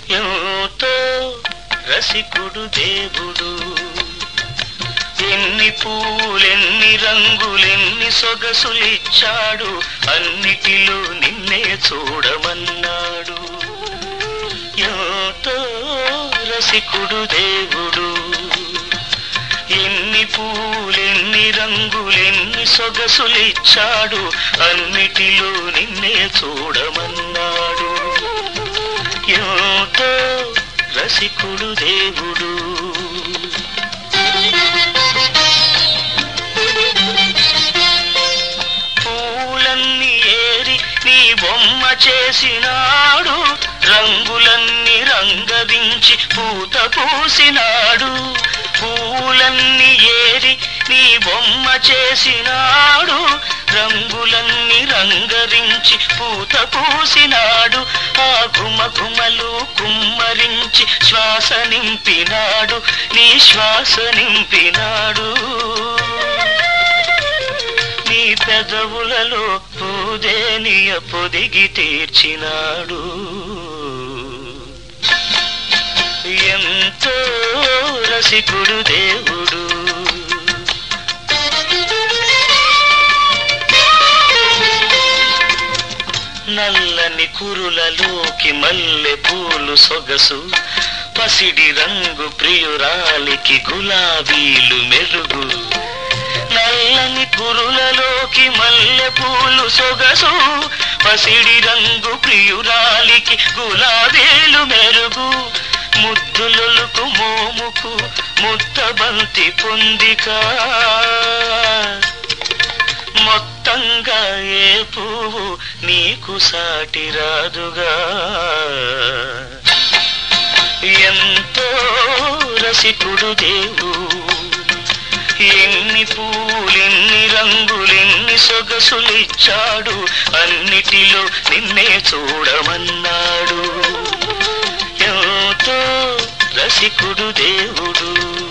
ఎంతో రసికుడు దేవుడు ఎన్ని పూలెన్ని రంగులెన్ని సొగసులిచ్చాడు అన్నిటిలో నిన్నే చూడమన్నాడు ఎంతో రసికుడు దేవుడు ఎన్ని పూలెన్ని రంగులెన్ని సొగసులిచ్చాడు అన్నిటిలో నిన్నే చూడమన్నాడు ఎంతో రసికుడు దేవుడు పూలన్నీ ఏరి నీ బొమ్మ చేసినాడు రంగులన్నీ రంగరించి పూత పూసినాడు పూలన్నీ ఏరి నీ బొమ్మ చేసినాడు రంగులన్నీ రంగరించి పూత పూసినాడు ఆ గుమ గుమలు కుమ్మరించి శ్వాస నింపినాడు నీ శ్వాస నింపినాడు నీ పెదవులలో పూదేనియ పొదిగి తీర్చినాడు ఎంతో రసికుడు దేవుడు నల్లని కురులలోకి మల్లె పూలు సొగసు పసిడి రంగు ప్రియురాలికి గులాబీలు మెరుగు నల్లని కురులలోకి మల్లె పూలు సొగసు పసిడి రంగు ప్రియురాలికి గులాబీలు మెరుగు ముద్దులొలుకు మోముకు ముద్దబంతి పొందిక మొత్తంగా ఏ పువ్వు నీకు సాటి రాదుగా ఎంతో రసికుడు దేవు ఎన్ని పూలెన్ని రంగులెన్ని సొగసులిచ్చాడు అన్నిటిలో నిన్నే చూడమన్నాడు ఎంతో రసికుడు దేవుడు